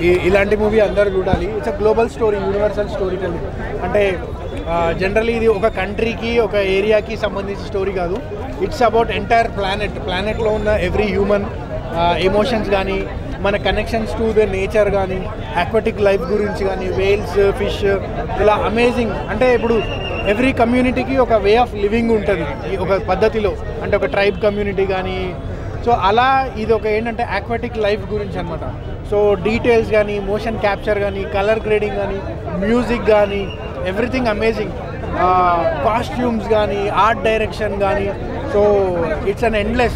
ఈ- ఇలాంటి మూవీ అందరూ చూడాలి it's a global story universal story telling అంటే జనరలీ ఇది ఒక కంట్రీకి ఒక ఏరియాకి సంబంధించిన స్టోరీ కాదు ఇట్స్ అబౌట్ ఎంటైర్ ప్లానెట్ ప్లానెట్లో ఉన్న ఎవ్రీ హ్యూమన్ ఎమోషన్స్ కానీ మన కనెక్షన్స్ టు ద నేచర్ కానీ అక్వాటిక్ లైఫ్ గురించి కానీ వేల్స్ ఫిష్ ఇలా అమేజింగ్ అంటే ఇప్పుడు ఎవ్రీ కమ్యూనిటీకి ఒక వే ఆఫ్ లివింగ్ ఉంటుంది ఈ ఒక పద్ధతిలో అంటే ఒక ట్రైబ్ కమ్యూనిటీ కానీ సో అలా ఇది ఒక ఏంటంటే ఆక్వాటిక్ లైఫ్ గురించి అనమాట సో డీటెయిల్స్ కానీ మోషన్ క్యాప్చర్ కానీ కలర్ గ్రేడింగ్ కానీ మ్యూజిక్ కానీ ఎవ్రీథింగ్ అమేజింగ్ కాస్ట్యూమ్స్ కానీ ఆర్ట్ డైరెక్షన్ కానీ సో ఇట్స్ అన్ ఎండ్లెస్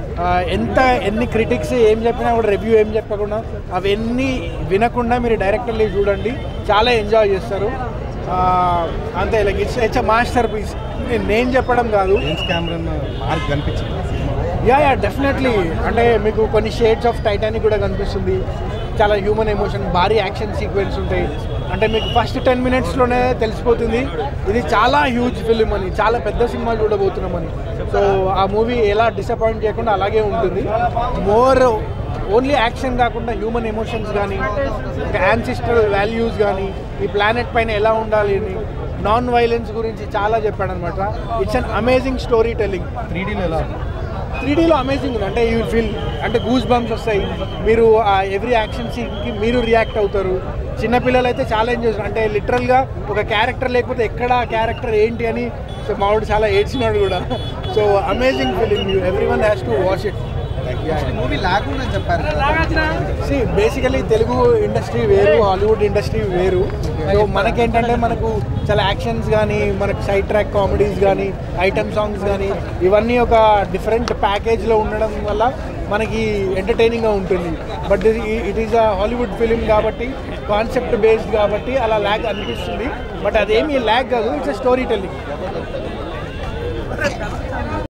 ఎంత ఎన్ని క్రిటిక్స్ ఏం చెప్పినా కూడా రివ్యూ ఏం చెప్పకుండా అవన్నీ వినకుండా మీరు డైరెక్టర్లీ చూడండి చాలా ఎంజాయ్ చేస్తారు ఆ, అంతే like it's it's a masterpiece నేను చెప్పడం కాదు జేమ్స్ కెమెరన్ మార్క్ కనిపించింది యా యా డెఫినెట్లీ అంటే మీకు కొన్ని షేడ్స్ ఆఫ్ టైటానిక్ కూడా కనిపిస్తుంది చాలా హ్యూమన్ ఎమోషన్ భారీ యాక్షన్ సీక్వెన్స్ ఉంటాయి అంటే మీకు ఫస్ట్ టెన్ మినిట్స్లోనే తెలిసిపోతుంది ఇది చాలా హ్యూజ్ ఫిలిం అని చాలా పెద్ద సినిమా చూడబోతున్నామని సో ఆ మూవీ ఎలా డిసప్పాయింట్ చేయకుండా అలాగే ఉంటుంది మోర్ ఓన్లీ యాక్షన్ కాకుండా హ్యూమన్ ఎమోషన్స్ కానీ యాన్సిస్టరల్ వాల్యూస్ కానీ ఈ ప్లానెట్ పైన ఎలా ఉండాలి అని నాన్ వైలెన్స్ గురించి చాలా చెప్పాడనమాట it's an amazing story telling three డీలో ఎలా ఉంది త్రీడీలో అమేజింగ్ ఉంది అంటే యూ ఫీల్ అంటే గూస్ బంప్స్ వస్తాయి మీరు ఆ ఎవ్రీ యాక్షన్ సీన్కి మీరు రియాక్ట్ అవుతారు చిన్నపిల్లలు అయితే చాలా ఎంజాయ్ చేస్తారు అంటే లిటరల్గా ఒక క్యారెక్టర్ లేకపోతే ఎక్కడ ఆ క్యారెక్టర్ ఏంటి అని సో మావాడు చాలా ఏడ్చినాడు కూడా so amazing film you everyone has to watch it movie లాగుందని చెప్పారు కదా సి బేసికలీ తెలుగు ఇండస్ట్రీ వేరు హాలీవుడ్ ఇండస్ట్రీ వేరు సో మనకేంటంటే మనకు చాలా యాక్షన్స్ కానీ మనకు సైడ్ ట్రాక్ కామెడీస్ కానీ ఐటమ్ సాంగ్స్ కానీ ఇవన్నీ ఒక డిఫరెంట్ ప్యాకేజ్లో ఉండడం వల్ల మనకి ఎంటర్టైనింగ్గా ఉంటుంది but it is a Hollywood film కాబట్టి కాన్సెప్ట్ బేస్డ్ కాబట్టి అలా ల్యాగ్ అనిపిస్తుంది బట్ అదేమీ ల్యాగ్ కాదు ఇట్స్ అ స్టోరీ టెల్లింగ్